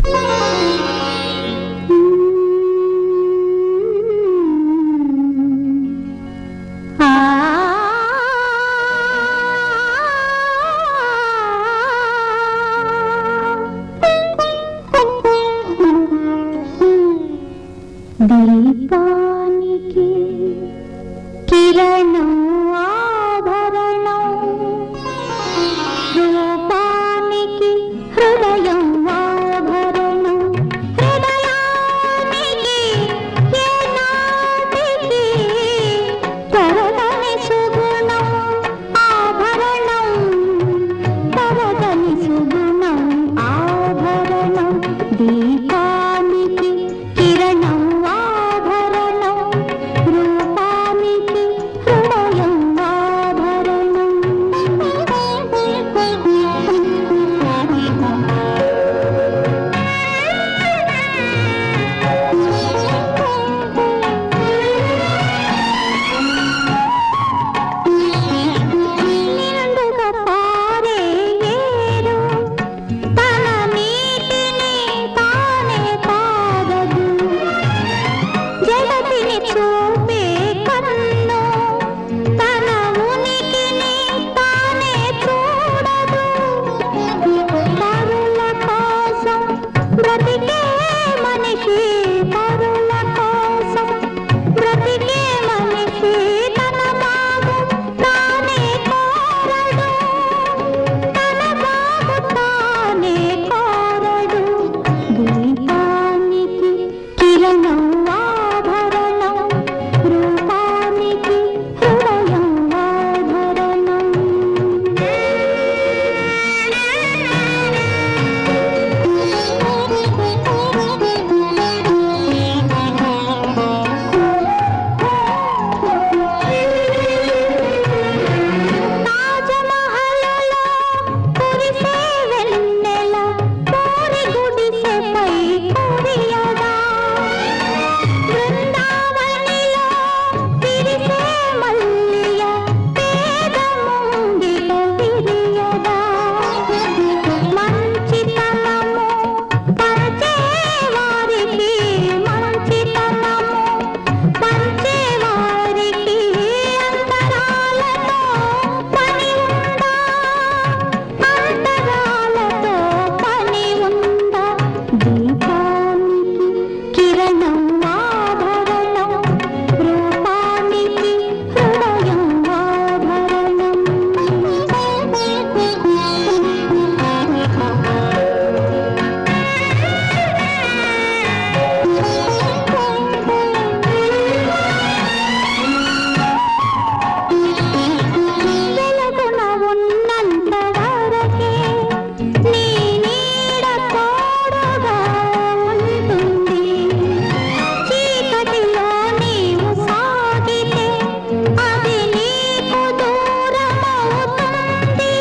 దీపానికి కిరణం ఆభరణం రూపానికి హృదయం ఆభరణం హృదయానికి ఏనాటికి తరగని సుగుణం ఆభరణం తరగని సుగుణం ఆభరణం దీపానికి కిరణం ఆభరణం రూపానికి హృదయం నిండుగా పారే ఏరు తన నీటిని తానే తాగదు జగతిని చూపే కన్ను తన ఉనికిని తానే చూడదు పరుల కోసం బ్రతికే మనిషి పరుల కోసం బ్రతికే మనిషి తన బాగు తానే కోరడు తన బాగు తానే కోరడు దీపానికి కిరణం ఆభరణం రూపానికి హృదయం తాజమహల్లో కురిసే వెన్నెల కోరి గుడిసెపై కురియగా బృందావనిలో విరిసే మల్లియ పేద ముంగిట విరియగా మంచితనము పంచే వారికి మంచితనము పంచే వారికి అంతరాలతో పని ఉందా అంతరాలతో పని ఉందా దీపానికి కిరణం ఆభరణం రూపానికి హృదయం వెలుగున ఉన్నంత వరకే నీ నీడ తోడుగా ఉంటుంది చీకటిలో నీవు సాగితే అది నీకు దూరమవుతుంది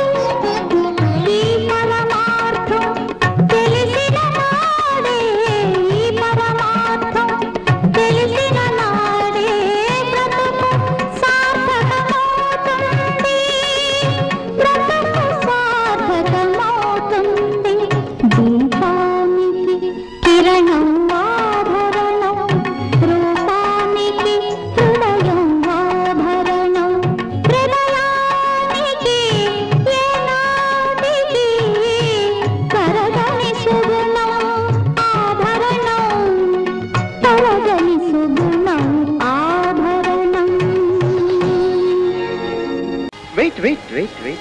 ఈ పరమార్థం తెలిసిన నాడే ఈ పరమార్థం తెలిసిన నాడే బ్రతుకు సార్థకమవుతుంది బ్రతుకు సార్థకమవుతుంది దీపానికి కిరణం ఆభరణం రూపానికి హృదయం ఆభరణం హృదయానికి ఏనాటికి కరగని సుగుణం ఆభరణం కరగని సుగుణం ఆభరణం వెయిట్ వెయిట్ వెయిట్ వెయిట్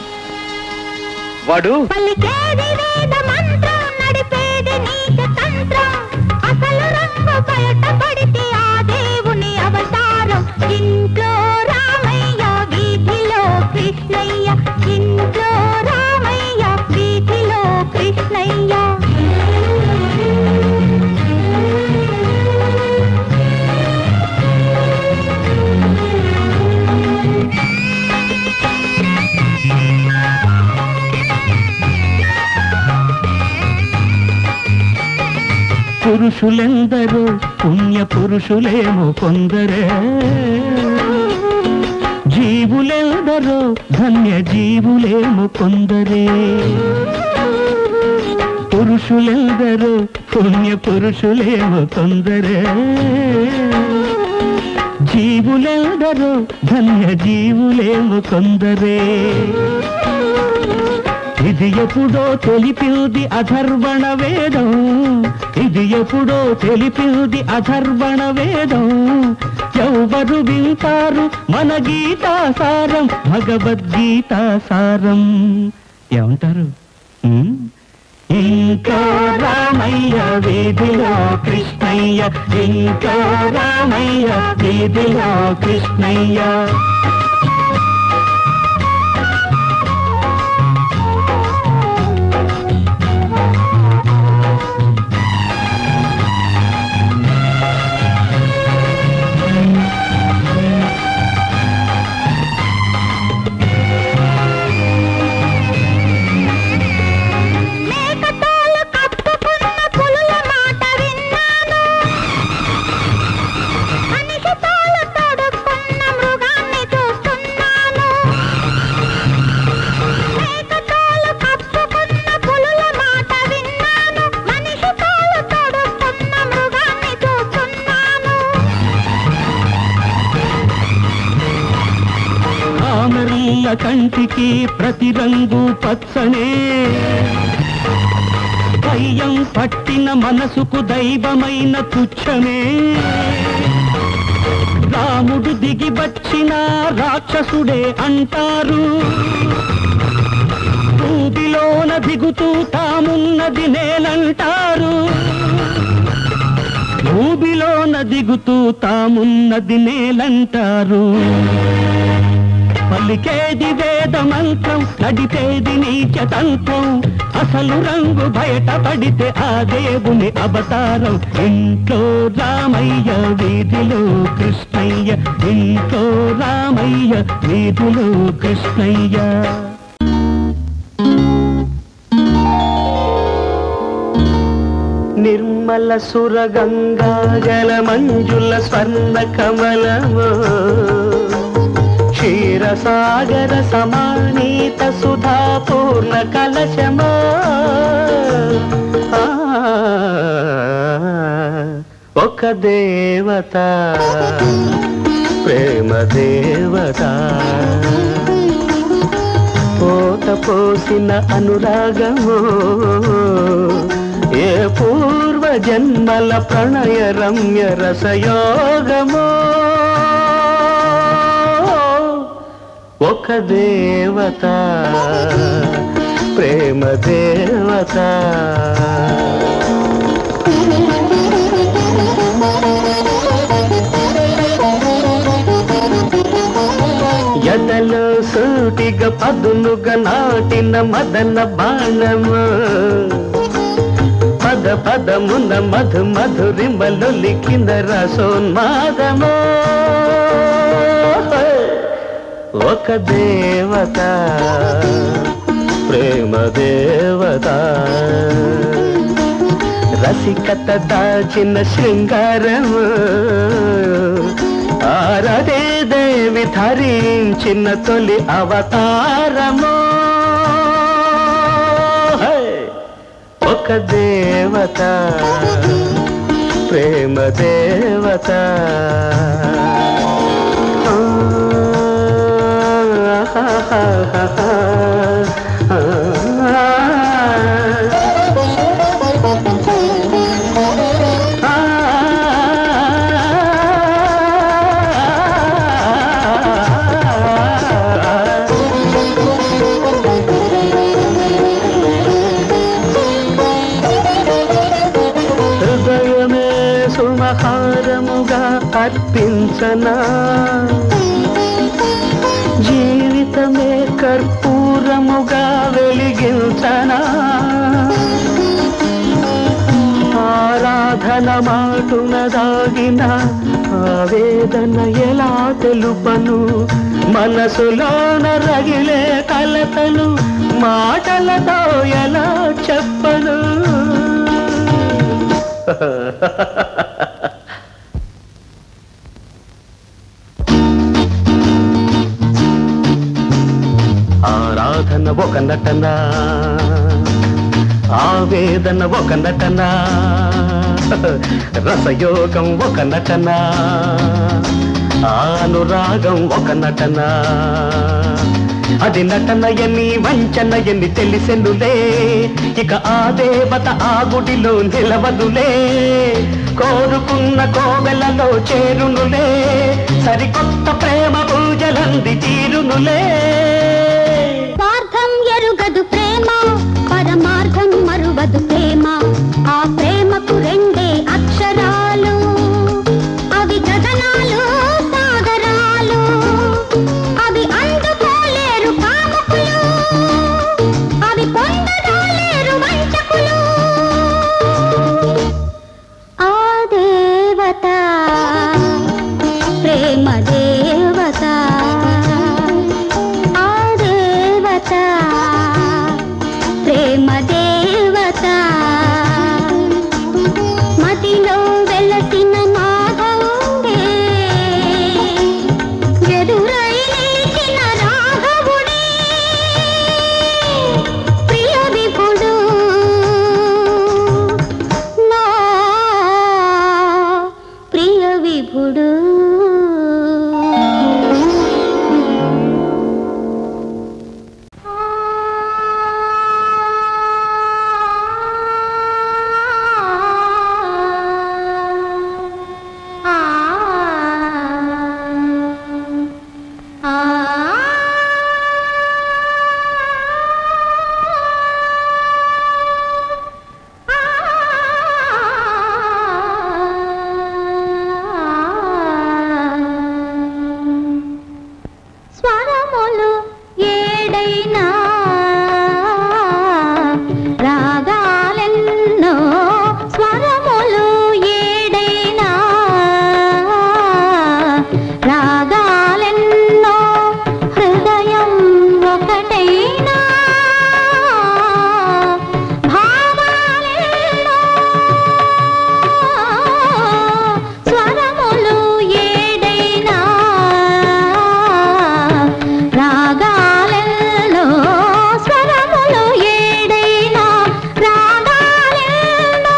వాడు పలికేది వేద మంత్రం నడిపేది నీతి తంత్రం అసలు రంగు బయట పడితే ఆ దేవుని అవతారం ఇంట్లో రామయ్య వీధిలో కృష్ణయ్య ఇంట్లో రామయ్య వీధిలో కృష్ణయ్య పురుషులెందరో పుణ్య పురుషులేమో కొందరే జీవులెందరో ధన్య జీవులేమో కొందరే పురుష పురుషులెందరో పుణ్య పురుషులేమో కొందరే జీవులెందరో ధన్య జీవులేమో కొందరే ఇది ఎప్పుడో తెలిపింది అధర్వణ వేదం ఇది ఎప్పుడో తెలిపింది అధర్వణ వేదం ఎవరు వింటారు మన గీతాసారం భగవద్గీతాసారం ఏమంటారు ఉమ్? ఇంకో రామయ్య వీధిలో కృష్ణయ్య ఇంకో రామయ్య వీధిలో కృష్ణయ్య మేకతోలు కప్పుకున్న పులుల మాట విన్నాను మనిషి తోలు తొడుక్కున్న మృగాన్ని చూస్తున్నాను మేకతోలు కప్పుకున్న పులుల మాట విన్నాను మనిషి తోలు తొడుక్కున్న మృగాన్ని చూస్తున్నాను ఆమెల్ల కంటికి ప్రతి రంగు పచ్చనే దయ్యం పట్టిన మనసుకు దైవమైన తుచ్చమే రాముడు దిగి వచ్చిన రాక్షసుడే అంటారు భూమిలోన దిగుతూ తామున్నది నేలంటారు భూమిలోన దిగుతూ తామున్నది నేలంటారు పలికేది వేద మంత్రం నడిపేది నీచతంత్రం అసలు రంగు బయటపడితే ఆ దేవుని అవతారం ఇంట్లో రామయ్య వీధిలో కృష్ణయ్య ఇంట్లో రామయ్య వీధిలో కృష్ణయ్య నిర్మల సురగంగా జల మంజుల స్వర్ణ కమలము క్షీరసాగర సమానీత సుధా పూర్ణ కలశమా ఆ, ఒక దేవత ప్రేమ దేవత పోత పోసిన అనురాగము ఏ పూర్వ జన్మల ప్రణయ రమ్య రసయోగము ఒక దేవత ప్రేమ దేవత ఎదలో సూటిగా పదునుగా నాటిన మదన బాణము పద పదమున మధు మధురిమలు లిఖిన రసోన్మాదము ఒక దేవత ప్రేమ దేవత రసికత దాచిన శృంగారము ఆరదే దేవి ధరించిన తొలి అవతారము హే! ఒక దేవత ప్రేమ దేవత హృదయమే సుమహారముగా అర్పించనా జీవితమే కర్పూరముగా వెలిగించనా ఆరాధన మాటున దాగిన ఆవేదన ఎలా తెలుపను మనసులోన రగిలే కలతలు మాటలతో ఎలా చెప్పను ఆరాధన ఒక నటన ఆవేదన ఒక నటన రసయోగం ఒక నటన అనురాగం ఒక నటన అది నటన ఎన్ని వంచన ఎన్ని తెలిసెనులే ఇక ఆ దేవత ఆ గుడిలో నిలవదులే కోరుకున్న కోవెలలో చేరునులే సరికొత్త ప్రేమ పూజలంది తీరునులే స్వార్థం ఎరుగదు ప్రేమ పరమార్థం మరువదు ప్రేమ ఆ ప్రేమకు రెండే అక్షరాలు అవి గగనాలు సాగరాలు అవి అందుకోలేరు కామకులు అవి పొందరాలేరు వంచకులు ఆ దేవత ప్రేమ దేవత ఆ దేవత ప్రేమ దేవత మదిలో వెలసిన మాధవుడే ఎదురై లేచిన రాఘవుడే ప్రియ విభుడు నా ప్రియ విభుడు స్వరములు ఏడైనా రాగాలెన్నో స్వరములు ఏడైనా రాగాలెన్నో హృదయం ఒకటైనా భావాలెన్నో స్వరములు ఏడైనా రాగాలెల్లో స్వరములు ఏడైనా రాగాలెల్లో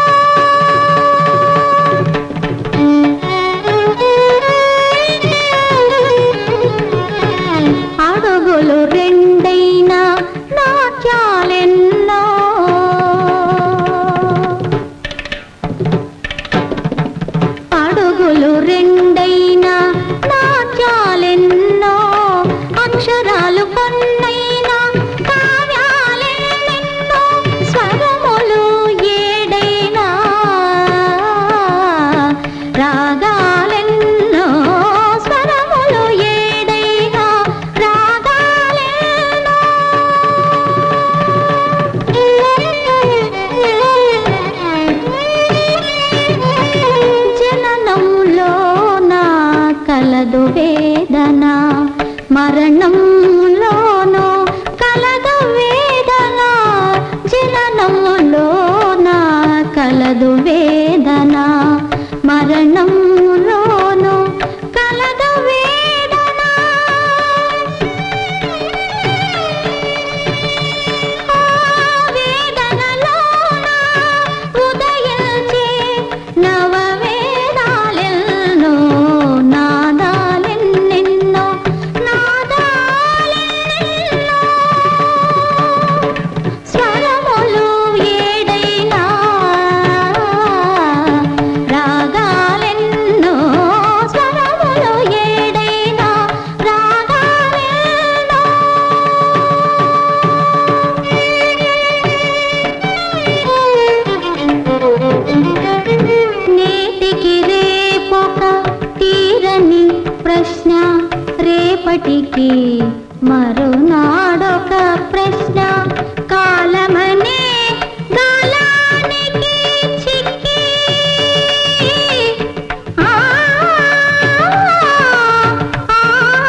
అడుగులు రెండైనా నాట్యాలెన్నో అడుగులు రెండైనా నాట్యాలెన్నో అక్షరాలు కొన్నైనా కావ్యాలెన్నెన్నో స్వరములు ఏడైనా రాగాలెన్నో స్వరములు ఏడైనా రాగాలెన్నో జననంలో నా కలదు వేదన మరణంలోనూ కలదు వేదన జననంలో నా కలదు వేదన మరణంలోనూ కలదు వేదన వేదనలోన ఉదయించే నవవేదాలెన్నో నాదాలెన్నెన్నో నాదాలెన్నెన్నో స్వరములు ఏడైనా రాగాలెన్నో స్వరములు ఏడైనా రాగాలెన్నో నేటికి రేపొక తీరని ప్రశ్న రేపటికి మరునాడొక ప్రశ్న కాలమనే గాలానికి చిక్కి ఆ, ఆ,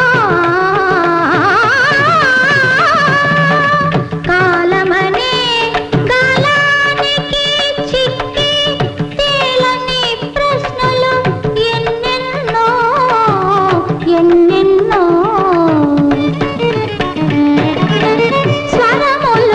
కాలమనే గాలానికి చిక్కి తేలని ప్రశ్నలు ఎన్నెన్నో ఎన్నెన్నో స్వరములు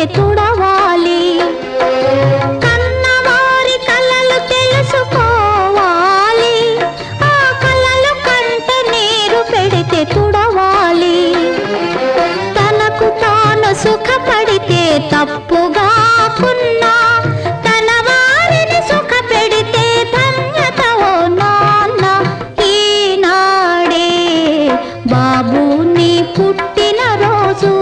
తుడవాలి కన్నవారి కలలు తెలుసుకోవాలి ఆ కలలు కంట నీరు పెడితే తుడవాలి తనకు తాను సుఖపడితే తప్పుగా కున్నా తన వారిని సుఖ పెడితే ధన్యత ఓ నాన్న ఈనాడే బాబు నీ పుట్టిన రోజు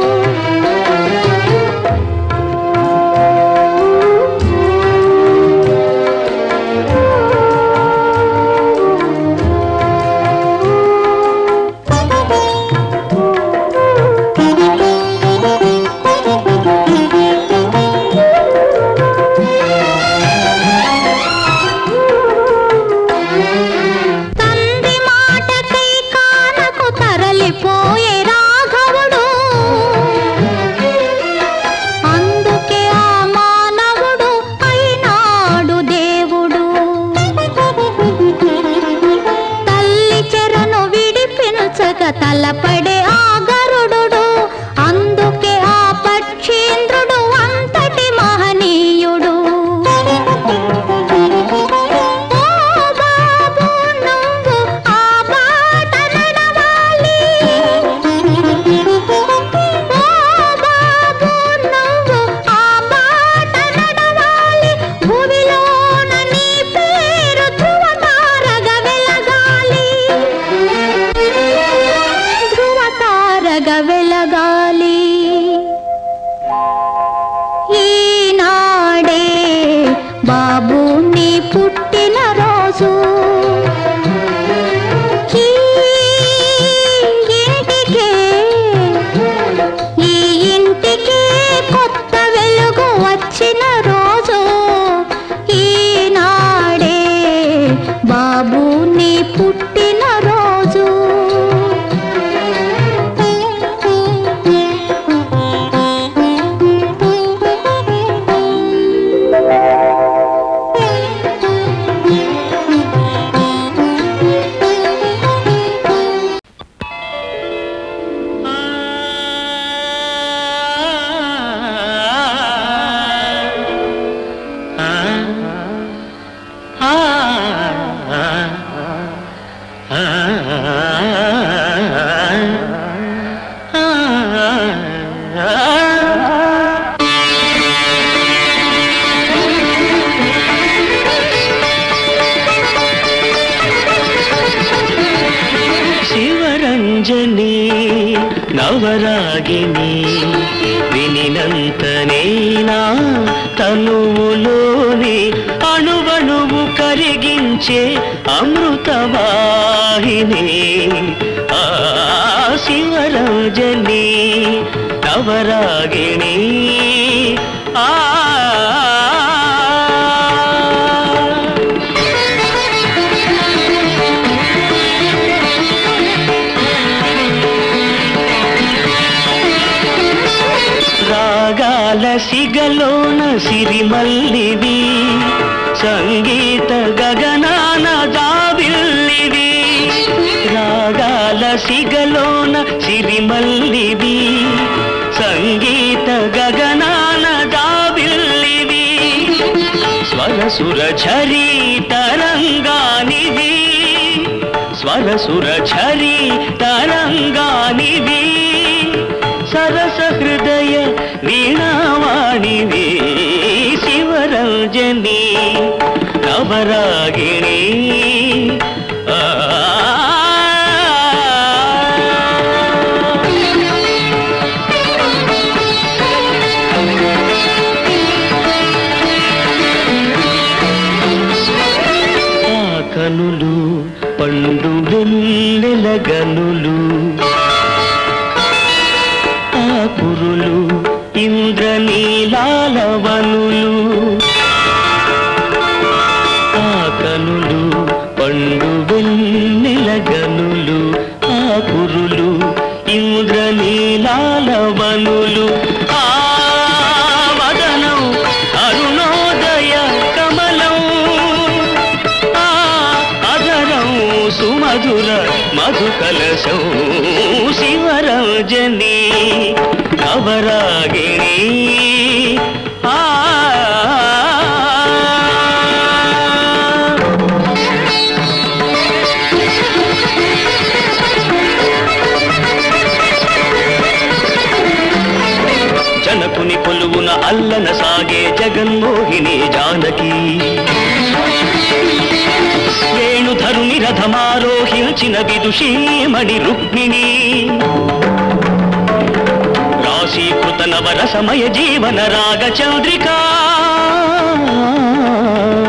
తండ్రి మాటకై కానకు తరలిపోయే రాఘవుడు అందుకే ఆ మానవుడు అయినాడు దేవుడు తల్లి చెరను విడిపించక తలపడే ఆ గరుడు అందుకే ఆ పక్షీంద్రుడు అంతటి మహనీయుడు ఓ బాబు నువ్వు ఆ బాట నడవాలి ఓ బాబు నువ్వు ఆ బాట నడవాలి భూమిలోన నీ పేరు ధృవతారగా వెలగాలి ధృవతారగా వెలగాలి ఈనాడే బాబు నీ పుట్టిన రోజు ఈ ఇంటికే ఈ ఇంటికే కొత్త వెలుగు వచ్చిన రోజు ఈనాడే బాబు నీ పుట్టిన రోజు శివరంజని నవరాగిని వినినంతనేనా తనువులోని అణువణువు కరిగించే అమృతవాహిని ఆ శివరంజని నవరాగిణి ఆ రాగాల సిగలోన సిరిమల్లివి సంగీత గగనాన జాబిల్లివి రాగాల సిగలోన సిరిమల్లివి సంగీత గగనాన జాబిల్లివి స్వరసుర ఝరీ తరంగానివి స్వరసుర ఝరీ తరంగానివి సరస హృదయ వీణావాణివి శివరంజని నవరాగిణి ఆ ఆ కనులు పండు వెన్నెల గనులు ఆ కురులు ఇంద్రనీలాలవనులు ఆ కనులు పండు వెన్నెల గనులు ఆ కురులు ఇంద్రనీలాలవనులు ఆ వదనం అరుణోదయ కమలం ఆ అదరం సుమధుర మధుకలశం శివరంజని నవరాగిణి జనకుని కొలువున అల్లన సాగే జగన్మోహిని జానకి వేణుధరుని రథమారోహించిన విదుషీమణి రుక్మిణి రాశీకృత నవరసమయ జీవన రాగ చంద్రికా